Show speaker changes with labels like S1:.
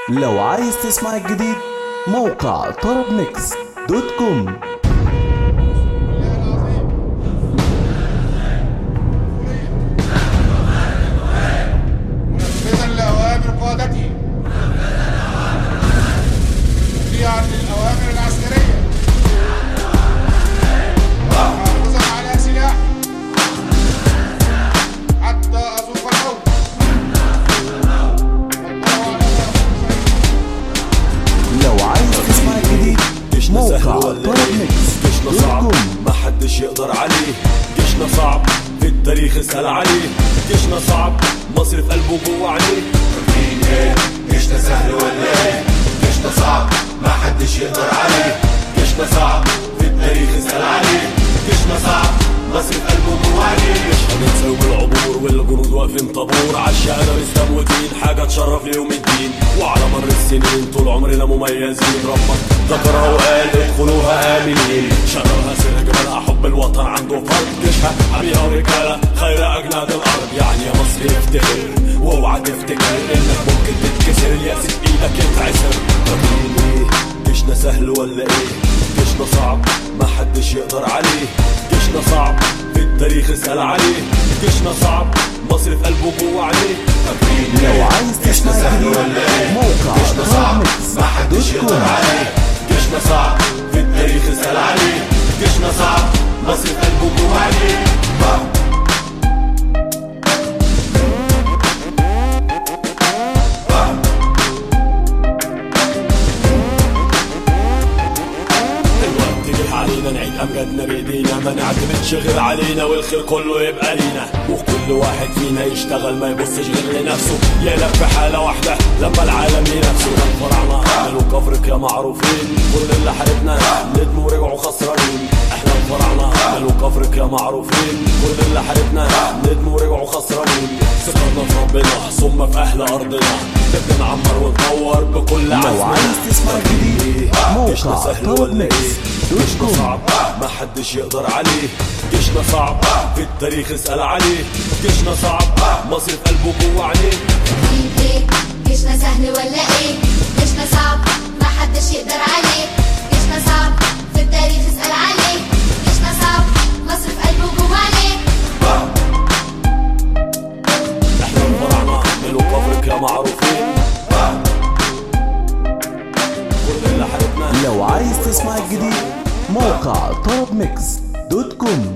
S1: لو عايز تسمع الجديد موقع طرب ميكس دوت كوم
S2: منفذا لأوامر قادتي مطيعا للأوامر العسكرية محافظا على سلاحي حتى أذوق الموت والله على ما
S1: لو عايز تسمع الجديد
S3: جيشنا سهل
S1: موقع
S3: ولا
S1: طرب
S3: ايه
S1: ميكس
S3: جيشنا
S1: دوت
S3: صعب
S1: كوم
S3: ما حدش يقدر عليه جيشنا صعب في التاريخ اسأل عليه جيشنا صعب مصر في قلبه جوه عينيه
S4: مين ايه جيشنا سهل ولا ايه جيشنا صعب ما حدش يقدر عليه جيشنا صعب في التاريخ اسأل عليه جيشنا صعب مصر في قلبه جوه عليه
S3: مش هننسى العبور والجنود واقفين طابور عالشهادة مستموتين حاجة تشرف ليوم الدين وعلى مر السنين طول عمرنا مميزين ربك ذكرها وقال ادخلوها آمنين شرها سر جبلها حب الوطن عنده فرد جيشها حميها ورجالة خير أجناد الأرض يعني يا مصر افتخر واوعى تفتكر انك ممكن تتكسر اليأس في ايدك يتعسر فاكرين ايه جيشنا سهل ولا ايه جيشنا صعب ما حدش يقدر عليه جيشنا صعب في التاريخ اسأل عليه جيشنا صعب مصر في قلبه جوه عليه فاكرين
S1: لو
S3: ايه
S1: عايز
S4: جيشنا
S1: تسمع
S4: سهل
S1: الجديد
S4: ولا ايه
S1: موقع
S4: جيشنا
S1: طرب
S4: صعب
S1: ميكس
S4: ما حدش
S1: دوت
S4: يقدر
S1: كوم
S4: عليه جيشنا صعب في التاريخ اسأل عليه جيشنا صعب مصر في قلبه جوه عليه
S3: الوقت جه علينا نعيد امجادنا بايدينا ما نعتمدش غير علينا والخير كله يبقى لينا وكل واحد فينا يشتغل ما يبصش غير لنفسه يقلق في حاله واحده لما العالم ينافسه الفراعنه عملوا كفرك معروفين كل اللي حاربنا ندموا ورجعوا خسرانين احنا الفراعنه عملوا كفرك يا معروفين كل اللي حاربنا ندموا ورجعوا خسرانين ثقتنا في ربنا ثم في اهل ارضنا نبدا نعمر ونطور بكل
S1: لو
S3: عزمنا
S1: عايز تسمع الجديد
S3: جيشنا
S1: موقع
S3: سهل
S1: طرب
S3: ولا
S1: ميكس
S3: ايه
S1: دوت
S3: جيشنا
S1: كوم
S3: صعب ما حدش يقدر عليه جيشنا صعب في التاريخ اسأل عليه جيشنا صعب مصر في قلبه جوه عينيه
S5: مين ايه جيشنا سهل ولا ايه جيشنا صعب ما حدش يقدر عليه جيشنا صعب في التاريخ اسأل عليه جيشنا صعب مصر في قلبه جوه عليه
S3: احنا الفراعنة عملوا كفرك يا معروفين كل اللي حاربنا
S1: لو عايز تسمع الجديد موقع طرب ميكس دوت كوم